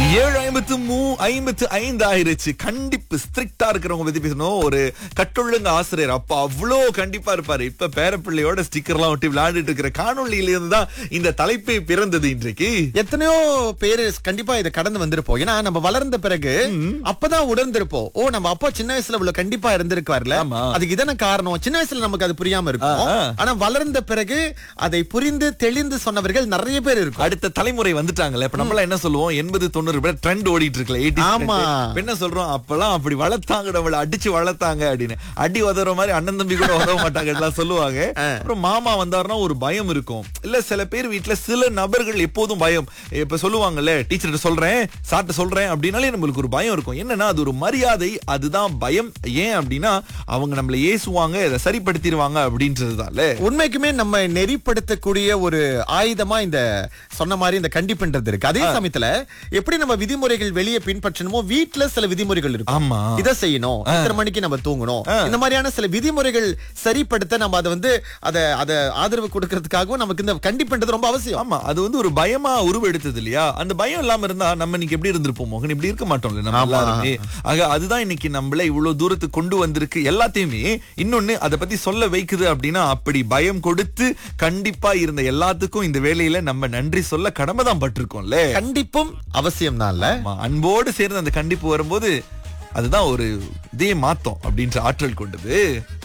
ஏழு ஐம்பத்து மூ ஐம்பத்து ஐந்து ஆயிருச்சு கண்டிப்பு ஸ்ட்ரிக்டா இருக்கிறவங்க பத்தி பேசணும் ஒரு கட்டொழுங்க ஆசிரியர் அப்ப அவ்வளோ கண்டிப்பா இருப்பாரு இப்ப பேரப்பிள்ளையோட ஸ்டிக்கர் எல்லாம் ஒட்டி விளையாண்டுட்டு இருக்கிற காணொளியில இருந்து தான் இந்த தலைப்பே பிறந்தது இன்றைக்கு எத்தனையோ பேரு கண்டிப்பா இதை கடந்து வந்திருப்போம் ஏன்னா நம்ம வளர்ந்த பிறகு அப்பதான் உணர்ந்திருப்போம் ஓ நம்ம அப்பா சின்ன வயசுல இவ்வளவு கண்டிப்பா இருந்திருக்காருல ஆமா. அதுக்கு இதான காரணம் சின்ன வயசுல நமக்கு அது புரியாம இருக்கும் ஆ, ஆ. ஆனா வளர்ந்த பிறகு அதை புரிந்து தெளிந்து சொன்னவர்கள் நிறைய பேர் இருக்கும் அடுத்த தலைமுறை வந்துட்டாங்கல்ல இப்ப நம்மள என்ன சொல்லுவோம் எண்பது தொண்ணூறு பேர் ட்ரெண்ட் ஓடிட்டு இருக்குல்ல 80s ஆமா. trend. இப்ப என்ன சொல்றோம் அப்பெல்லாம் அப்படி வளர்த்தாங்க நம்மள அடிச்சு வளர்த்தாங்க அப்படின்னு அடி உதற மாதிரி அண்ணன் தம்பி கூட உதவ மாட்டாங்க எல்லாம் சொல்லுவாங்க அப்புறம் மாமா வந்தாருன்னா ஒரு பயம் இருக்கும் இல்ல சில பேர் வீட்ல சில நபர்கள் எப்போதும் பயம் இப்ப சொல்லுவாங்கல்ல டீச்சர்கிட்ட சொல்றேன் சார்ட்ட சொல்றேன் அப்படின்னாலே நம்மளுக்கு ஒரு பயம் இருக்கும் என்னன்னா அது ஒரு மரியாதை அதுதான் பயம் ஏன் அப்படின்னா அவங்க நம்மள ஏசுவாங்க இதை சரிப்படுத்திடுவாங்க அப்படின்றதுதான்ல உண்மைக்குமே நம்ம நெறிப்படுத்தக்கூடிய ஒரு ஆயுதமா இந்த சொன்ன மாதிரி இந்த கண்டிப்புன்றது இருக்கு அதே சமயத்துல எப்படி நம்ம விதிமுறைகள் வெளியே பின்பற்றணுமோ வீட்ல சில விதிமுறைகள் இருக்கும் ஆமா இத செய்யணும் இத்தனை மணிக்கு நம்ம தூங்கணும் இந்த மாதிரியான சில விதிமுறைகள் சரிப்படுத்த நம்ம அதை வந்து அத அத ஆதரவு கொடுக்கறதுக்காகவும் நமக்கு இந்த கண்டிப்புன்றது ரொம்ப அவசியம் ஆமா அது வந்து ஒரு பயமா உருவெடுத்தது இல்லையா அந்த பயம் இல்லாம இருந்தா நம்ம இன்னைக்கு எப்படி இருந்திருப்போம் மோகன் இப்படி இருக்க மாட்டோம்ல நம்ம ஆமா. எல்லாருமே ஆக அதுதான் இன்னைக்கு நம்மள இவ்வளவு தூரத்துக்கு கொண்டு வந்திருக்கு எல்லாத்தையுமே இன்னொன்னு அதை பத்தி சொல்ல வைக்குது அப்படின்னா அப்படி பயம் கொடுத்து கண்டிப்பா இருந்த எல்லாத்துக்கும் இந்த வேலையில நம்ம நன்றி சொல்ல கடமை தான் பட்டிருக்கோம்ல கண்டிப்பும் அவசியம் தான்ல ஆமா, அன்போடு சேர்ந்து அந்த கண்டிப்பு வரும்போது அதுதான் ஒரு இதே மாத்தம் அப்படின்ற ஆற்றல் கொண்டது